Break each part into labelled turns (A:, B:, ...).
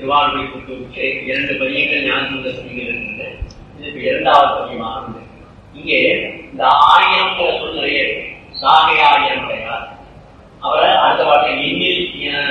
A: திருவாரூரை பொறுத்தவரைக்கு இரண்டு பதியங்கள் ஞானசந்த பதியங்கள் இருக்கின்றன இதுக்கு இரண்டாவது பதியமாக இருக்கு. இங்கே இந்த ஆயிரம் சொல் நிறைய இருக்கு. சாகை ஆயிரம் உடையார் அவரை அடுத்த வார்த்தை எண்ணில்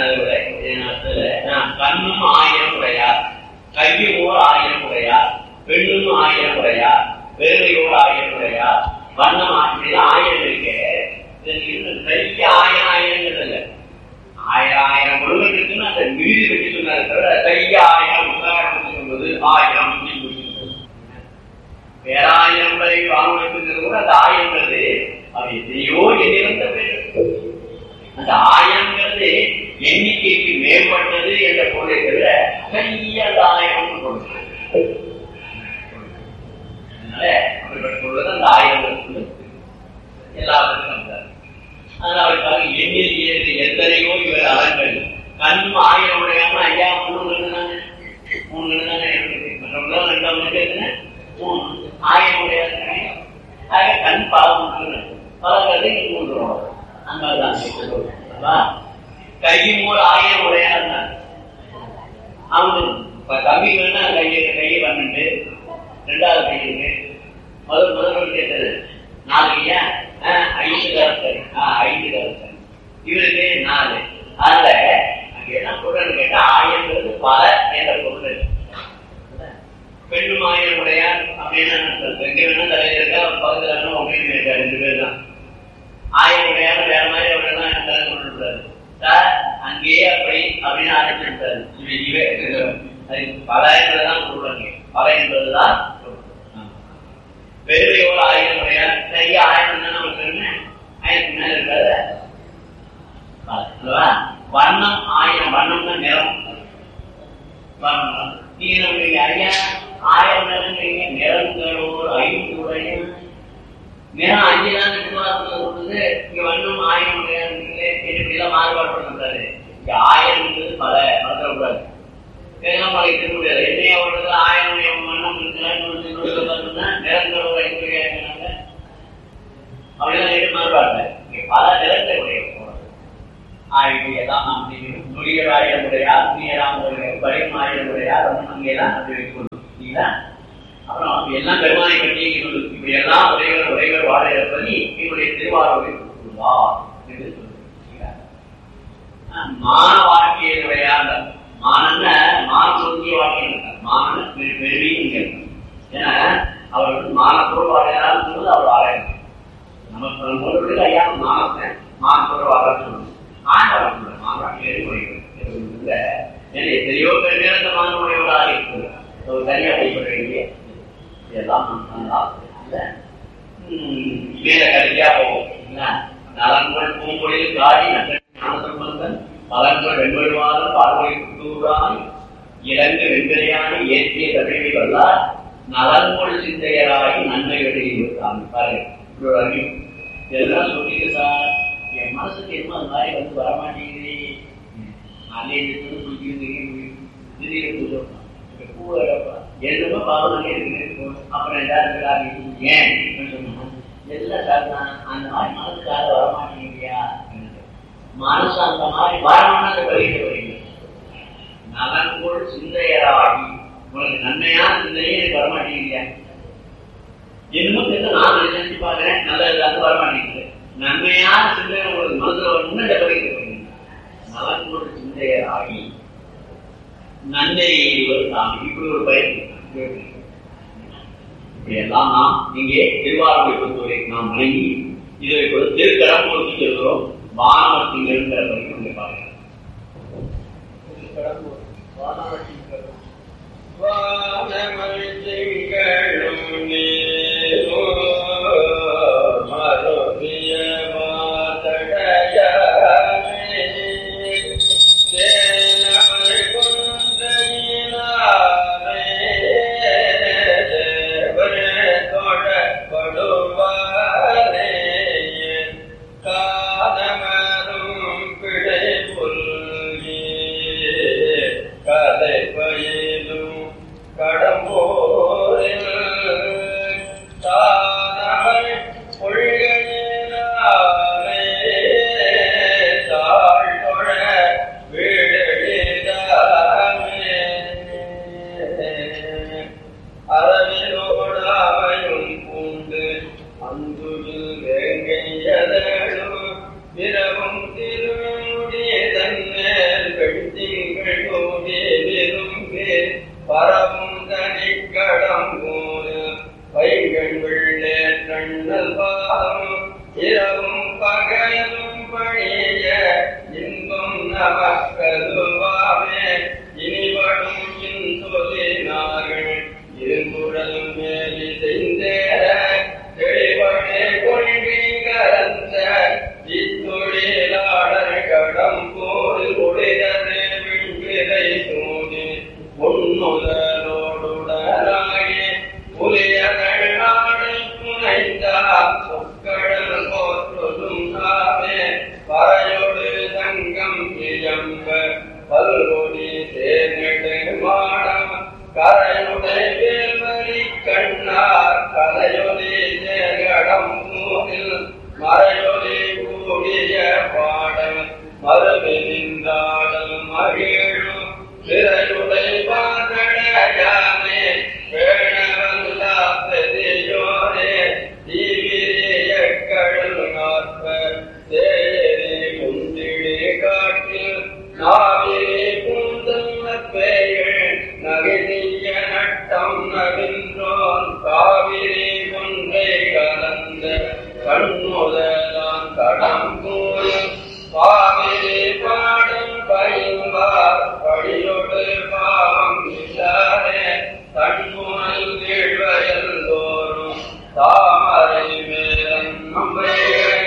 A: கண்ணும் ஆயிரம் உடையார் கையோர் ஆயிரம் உடையார் பெண்ணும் ஆயிரம் உடையார் வேலையோர் ஆயிரம் உடையார் வண்ணம் ஆயிரம் ஆயிரம் இருக்கு இதுல இருந்து பெரிய ஆயிரம் ஆயிரம் இல்லை ஆயிரம் ஆயிரம் ஒழுங்கு இருக்குன்னு அந்த மீறி வச்சு சொன்னாரு தவிர கைய ஆயிரம் உதாரணத்துக்கு சொல்வது ஆயிரம் அப்படின்னு சொல்லியிருக்காரு. பேராயிரம் வரை வாங்குவதற்கு கூட அந்த ஆயிரங்கிறது அது எதையோ எண்ணிறந்த பேர் அந்த ஆயிரங்கிறது எண்ணிக்கைக்கு மேம்பட்டது என்ற பொருளை தவிர கைய அந்த ஆயிரம் கொடுக்கிறது அதனால அப்படிப்பட்ட பொருள் அந்த ஆயிரம் எல்லாருக்கும் வந்தார் அதனால அவருக்காக எண்ணில் ஏறு எத்தனையோ இவர் அலங்கள் கண்ணும் ஆயிரம் உடையாம ஐயா மூணு கண்ணு தானே மூணு கண்ணு தானே இருக்குது மற்றவங்க ரெண்டாம் கண்ணு இருக்குன்னு மூணு ஆயிரம் உடையாது ஆக கண் பல மூணு பல கதை மூன்று வரும். அந்த மாதிரிதான் கையும் ஒரு ஆயிரம் உடையாது அவனு இப்ப தம்பி வேணா கையை கையை பண்ணிட்டு ரெண்டாவது கையுக்கு முதல் முதல்வர் கேட்டது நாலு ஐயா ஐந்து கலசரி ஐந்து கலசரி இவருக்கு நாலு அதுல அங்க என்ன பொருள் கேட்டா ஆயிரங்கிறது பல என்ற பொருள் இருக்கு. பெண்ணும் ஆயிரம் உடையார் அப்படின்னு எங்க வேணா தலையில இருக்கா பக்கத்துல வேணா அப்படின்னு இருக்கா ரெண்டு பேர் தான் ஆயிரம் உடையார் வேற மாதிரி அவரெல்லாம் தலை கொண்டுட்டாரு சார் அங்கேயே அப்படி அப்படின்னு ஆரம்பிச்சுட்டாரு இவே அது பல என்பதுதான் பொருள் அங்கே பல என்பதுதான் பொருள். பெருமையோடு ஆயிரம் உடையார் சரியா ஆயிரம் தான் நமக்கு என்ன ஆயிரத்துக்கு மேல இருக்காது அல்லவா? வண்ணம் ஆயிரம் வண்ணம்னா நிறம் வண்ணம் நீங்க நம்மளுக்கு ஐயா ஆயிரம் நிறங்கிறீங்க நிறங்களோர் ஐந்துடைய நிறம் அஞ்சு தான் விசுவாசம் சொல்றது இங்க வண்ணம் ஆயிரம் உடையாருங்களே இப்படிலாம் மாறுபாடு பண்ணுறாரு இங்க ஆயிரம்ன்றது பல மறந்துடக்கூடாது இதெல்லாம் மலை இருக்க முடியாது என்னைய அவர்களுக்கு ஆயிரம் வண்ணம் இருக்கிறான்னு நிறங்களோர் ஐந்துடைய அப்படிலாம் நேரம் மாறுபாடு இங்க பல நிறங்களை உடைய ஆய்வு எல்லாம் நாம் நுழியர் ஆயிரமுடைய ஆத்மீயராமுடைய பரிம் ஆயிரமுடைய அங்கெல்லாம் அப்படி வைக்கணும் இல்லைங்களா அப்புறம் அப்படி எல்லாம் பெருமானை பற்றி இவர்கள் இப்படி எல்லாம் உடையவர் உடையவர் வாழைய பற்றி என்னுடைய திருவாரூரை கொடுத்துள்ளார் என்று சொல்லுங்க மான வாழ்க்கையினுடைய அந்த மானன்ன மான சொல்லிய வாழ்க்கை மான பெருமையும் கேட்கணும் ஏன்னா அவர் வந்து மானத்தோடு வாழையான்னு சொல்லுவது அவர் வாழையணும் நமக்கு நம்மளுடைய ஐயா மானத்தை மானத்தோடு வாழ சொல்லணும் ஆண்டவர் சொல்லுவார் மானவாட்டி எதிர்கொள்கிறது ஏன்னா எத்தனையோ பேர் மேல இந்த மானமுடையவராக இருக்குது ஒரு தனியா வழிபட வேண்டிய இதெல்லாம் மேல கடைசியா போகும் நலன்கள் பூமொழியில் காடி ஞானசம்பந்தன் பலன்கள் வெண்படுவாதம் பார்வை குட்டூரான் இறங்கு வெண்கரையான ஏற்றிய தமிழை வல்லார் நலன்கொள் சிந்தையராகி நன்மை வெளியிட்டாங்க பாருங்க இப்படி ஒரு அறிவு இதெல்லாம் சொல்லிட்டு சார் என் மனசுக்கு என்ன அது மாதிரி வந்து வரமாட்டேங்குது அதே திடீர்னு என்னமோ பாவம் இருக்கு அப்புறம் எல்லாரும் ஏன் சொன்னோம் எல்லாம் சார் தான் அந்த மாதிரி மனசுக்காக வரமாட்டேங்கிறியா மனசு அந்த மாதிரி வரணும்னு அந்த வழியில வரீங்க நலன்கோள் சிந்தையராகி உனக்கு நன்மையான சிந்தையே எனக்கு வரமாட்டேங்கிறியா என்னமோ தெரியல நான் நினைச்சு பாக்குறேன் நல்லது அது வரமாட்டேங்குது நன்மையான சிந்தனை உங்களுக்கு மனசுல வரணும்னு அந்த வழியில வரீங்க நலன்கோள் சிந்தையராகி நன்மை சாமி இப்படி ஒரு பயன் இப்படி எல்லாம் நாம் இங்கே திருவாரூரை பொறுத்தவரை நாம் வணங்கி இதை இப்பொழுது திருக்கடம் கொடுத்து செல்கிறோம் வானவர்த்திங்கிற வரைக்கும் இங்கே பாருங்க
B: காதமரும் பிறவும் திருமுடிய தன்னேல் வெட்டிங்கள் கோடி விரும்பி பரவும் தனி கடம்பூர் பைகள் வெள்ளே கண்ணல் பாதம் இரவும் பகலும் பணிய இன்பம் நமக்கதுவாமே இனிவடும் இன்சொலினார்கள் இருங்குடல் மேலி செய்தேர தெளிவடே கொள்கை கரந்த இத்தொழிலாளர் கடம்போரில் ஒளிதரு விண்விதை சூடி பொன்னுதலோடுடனாகி புலியகள் நாடு புனைந்தார் சொற்கடல் போற்றொடும் நாமே பறையொடு தங்கம் இயம்ப பல்கொடி சேர்நெடு மாடம் கரையுடை வேல்வரி கண்ணார் கலையொலி ஜெகடம் மூரில் மறையொலி கூடிய பாடல் மறுபிரிந்தாடல் மகிழும் பிறையுடை பாதடையாமே வேணவல்லா பெரியோரே தீவிரிய கடல் நாற்ப தேயரே குந்திடே காட்டில் நாவிலே பூந்தல்ல பெயர் நகைதிய நட்டம் நகின்றோன் காவிரி கொன்றை கலந்த கண்ணுதலான் கடம் கூறும் பாவிலே பாடும் பயில்வார் படியொடு பாவம் இல்லாதே தன்முனல் வீழ்வயல் தோறும் தாமரை மேலன் நம்பைகள்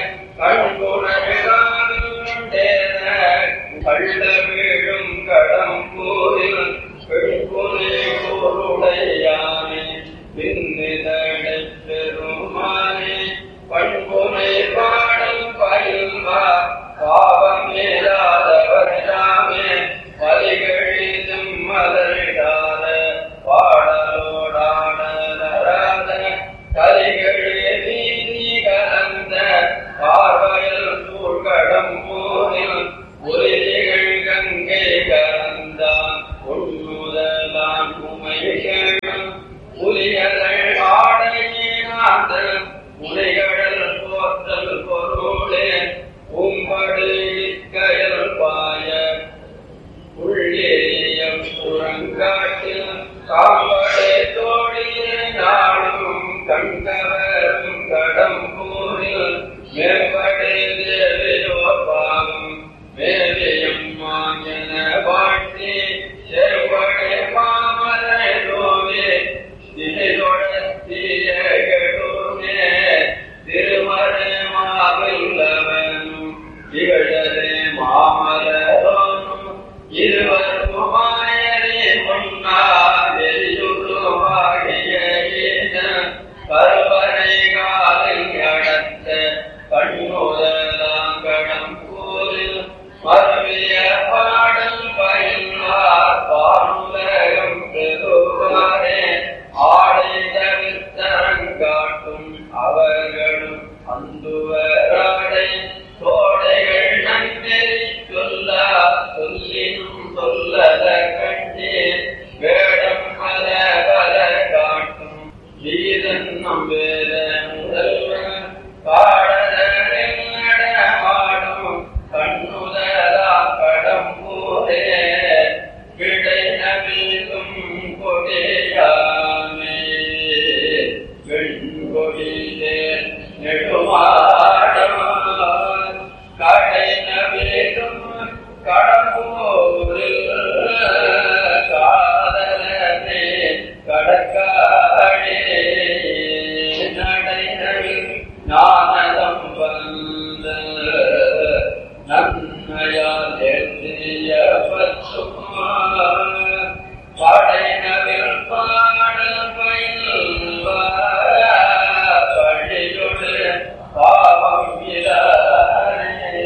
B: கண்குணவிழாவில் கள்ள வீழும் கடம் கூறில் பெண்குனை கூருடையானே பின்னிதழை பெருமானே பண்புனை பாடல் பயில்வா பாவம் இல்லாதவர் யாமே பலிகளிலும் மலரிடாத பாடலோடாடலராத கலிகளே நீதி கலந்த பார்வையில் சூழ்கடம் போரில் ஒலிகள் கங்கை கலந்தான் உண்ணுதலான் உமைகள் புலியதள் ஆடையினாந்தல் புலிகடல் போற்றல் பொருளே உம்படு கயல் பாய உள்ளேயம் புறங்காட்டில் காம்படை தோழிய நாடும் கண்டவரும் கடம்பூரில் மேம்படை தேவையோ பாகம் மேலையும் மாஞ்சன வாழ்த்தி செவ்வடை மாமரை நோவே திசைதொடர்த்திய கெடுமே திருமறை மாவில்லவனும் திகழரே மாமலரோனும் இருவரும் மாயரே முன்னாரியுருவாகிய கருவறை காலில் அடத்த கண்ணுதலாங்கடம் கூறில் மறுவிய பாடல் பயில்வார் பானுலகம் பெறுவாரே ஆடை தவிர்த்தரங்காட்டும் அவர்களும் அந்துவராடை தோடைகள் நன்னெறி சொல்ல சொல்லினும் சொல்லல கண்டே வேடம் பல பல காட்டும் வீரன் நம்பேர முதல்வன் பாடலில் நடமாடும் கண்ணுதலா கடம்பூரே விடை நபிலும் கொடியாமே வெண்கொடியே நெடுமாடம் கடை நபிலும் கடம்பூரில் காதலனே கடற்காடே நடைகளில் ஞானதம் வந்த நன்மையால் எழுதிய பச்சுமா படைனவில் பாடல் பயில்வா பழியொடு பாவம் இலாரே.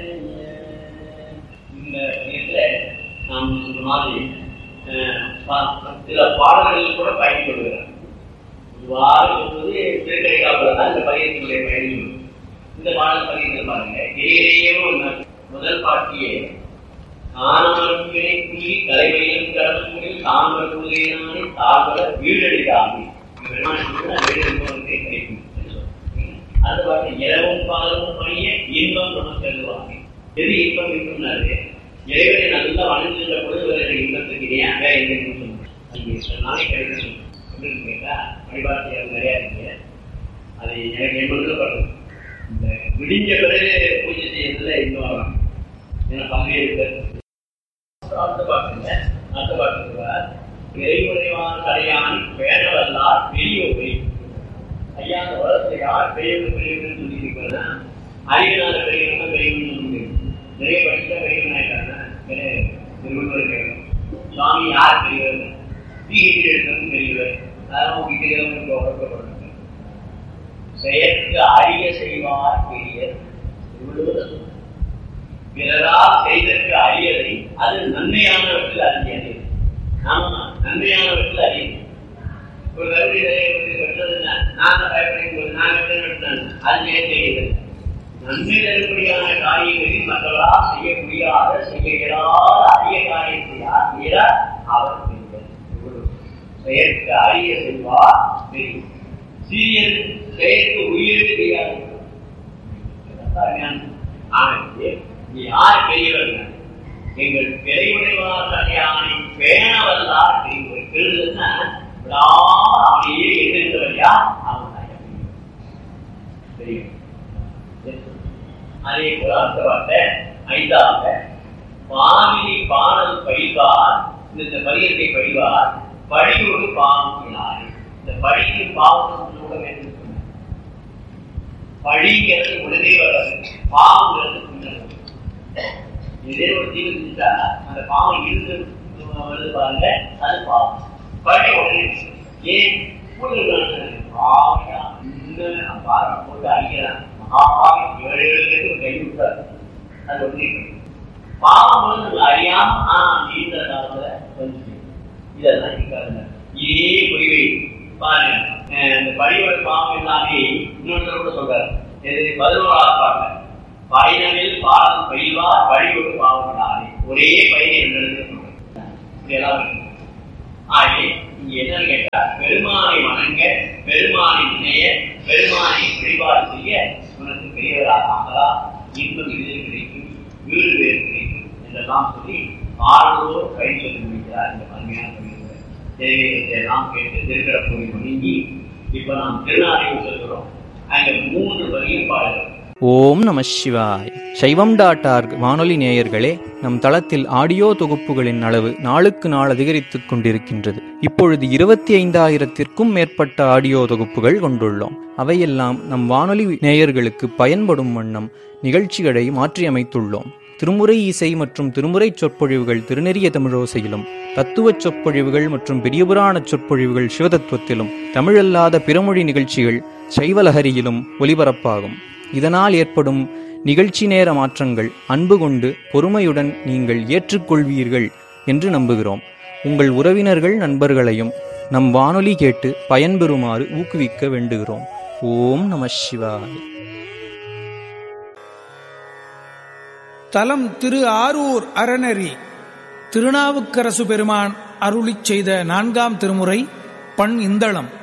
A: இந்த இதுல நாம் சொன்ன மாதிரி அஹ், பா- சில பாடல்களில் கூட பயன்படுகிறார் இவ்வாறு சொல்வது திருக்கடைக்காப்புல தான் இந்த பதியத்தினுடைய பயன் இந்த பாடல் பதியத்தில் பாருங்க இடையிலேயும் ஒண்ணு. முதல் பாட்டியே காணாமல் குழி தலைமையிலும் கடவுளில் தாங்கள் கொள்கையினாலே தாழ்வர வீடடிதாமே வீடு என்பவனுக்கு கிடைக்கும் என்று சொல்றாங்க. அது பாட்டு இரவும் பாலமும் பணிய இன்பம் நமக்கு எழுதுவாங்க எது இன்பம் இன்பம்னாரு இறைவனை நல்லா வணங்குகின்ற பொழுது வருகிற இன்பத்துக்கு இணையாக வேற எந்த இன்பம் நீங்க சில நாளைக்கு கிடைக்கணும் அப்படின்னு கேட்டா வழிபாட்டு நிறையா இருக்கு அது எனக்கு என்பது படுது இந்த விடிஞ்ச பிறகு பூஜை செய்யறதுல இன்னும் வரும் ஏன்னா பங்கேற்க அடுத்த பாட்டுங்க அடுத்த பாட்டு இறைமுறைவான கடையான் பேணவல்லார் பெரிய பெரிய ஐயா அந்த உலகத்துல யார் பெரியவங்க பெரியவங்கன்னு சொல்லியிருக்கா அறிவினால பெரியவங்க பெரியவங்கன்னு சொல்லுங்க நிறைய படிச்சா பெரியவன் ஆயிட்டாங்க நிறைய நிறுவனம் கேட்கணும் சுவாமி யார் பெரியவர் பிஹெச்டி எடுத்தவங்க பெரியவர் அதெல்லாம் உங்களுக்கு தெரியாதவங்க உடற்கப்படுறாங்க செயற்கு அறிய செய்வார் பெரியர் இவ்வளவு பிறரால் செய்தற்கு அறியதை அது நன்மையானவற்றில் அறியது ஆமா நன்மையானவற்றில் அறியது ஒரு கருவி வெட்டது நான் பயப்படும்போது நான் வெட்டேன் அது நேர்ந்தது நன்மை தரும்படியான காரியங்களில் மற்றவரால் செய்ய முடியாத செய்ய இயலாத அரிய காரியத்தை யார் செய்கிறார் அவர் செய்வார் செயற்கு அரிய செய்வார் தெரியும் சீரியல் செயற்கு உயிர் தெரியாது ஆனது யார் பெரியவர்கள் எங்கள் பெரியவர்களால் அடையானை பேணவல்லார் பெரியவர் பெறுதுன்னா அவனையே எதிர்ந்தவர் யார் அவன் தெரியும் அதே போல அடுத்த வார்த்தை ஐந்தாவது பாமினி பாடல் பயில்வார் இந்த பரியத்தை பயில்வார் படியோடு பாவத்தினார் இந்த படிக்கு பாவம் சொல்ல வேண்டும் படிங்கிறது உடனே வராது பாவங்கிறது பின்னர் இதே ஒரு ஜீவன் செஞ்சா அந்த பாவம் இருந்து வருது பாருங்க அது பாவம் படி உடனே ஏன் பாவையா இன்னும் பாரு போட்டு அடிக்கிறான் மகாபாவி ஏழு ஏழு கை விட்டார் அது ஒண்ணு பாவம் வந்து நம்ம அறியாம ஆனா நீண்ட காலத்துல கொஞ்சம் இதெல்லாம் இருக்காதுங்க இதே முடிவை பாருங்க இந்த படியோட பாவம் எல்லாமே இன்னொருத்தர் கூட சொல்றாரு இது பதினோராவது பாருங்க பயணமில் பாடம் பயில்வார் வழியோடு பாவங்களாலே ஒரே பயனை என்று சொல்றேன் இதெல்லாம் இருக்கு ஆகவே இங்க என்னன்னு கேட்டா பெருமானை வணங்க பெருமானை நினைய பெருமானை வழிபாடு செய்ய உனக்கு பெரியவராக ஆகலாம் இன்பம் எளிதில் கிடைக்கும் வீடு வேறு கிடைக்கும் என்றெல்லாம் சொல்லி ஆளுநர் கை சொல்லி முடிக்கிறார் இந்த அருமையான பணிகளை தேவையத்தை எல்லாம் கேட்டு திருக்கிற போய் வணங்கி இப்ப நாம் திருநாளையும் சொல்கிறோம் அங்க மூன்று வரியும் பாடுகிறோம்
C: ஓம் நம சிவாய் சைவம் டாட் ஆர்க் வானொலி நேயர்களே நம் தளத்தில் ஆடியோ தொகுப்புகளின் அளவு நாளுக்கு நாள் அதிகரித்துக் கொண்டிருக்கின்றது இப்பொழுது இருபத்தி ஐந்தாயிரத்திற்கும் மேற்பட்ட ஆடியோ தொகுப்புகள் கொண்டுள்ளோம் அவையெல்லாம் நம் வானொலி நேயர்களுக்கு பயன்படும் வண்ணம் நிகழ்ச்சிகளை மாற்றியமைத்துள்ளோம் திருமுறை இசை மற்றும் திருமுறை சொற்பொழிவுகள் திருநெறிய தமிழோசையிலும் தத்துவச் சொற்பொழிவுகள் மற்றும் பெரியபுராண சொற்பொழிவுகள் சிவதத்துவத்திலும் தமிழல்லாத பிறமொழி நிகழ்ச்சிகள் சைவலஹரியிலும் ஒலிபரப்பாகும் இதனால் ஏற்படும் நிகழ்ச்சி நேர மாற்றங்கள் அன்பு கொண்டு பொறுமையுடன் நீங்கள் ஏற்றுக்கொள்வீர்கள் என்று நம்புகிறோம் உங்கள் உறவினர்கள் நண்பர்களையும் நம் வானொலி கேட்டு பயன்பெறுமாறு ஊக்குவிக்க வேண்டுகிறோம் ஓம் நம சிவாய்
D: தலம் திரு ஆரூர் அறநெறி திருநாவுக்கரசு பெருமான் அருளிச் செய்த நான்காம் திருமுறை பண் இந்தளம்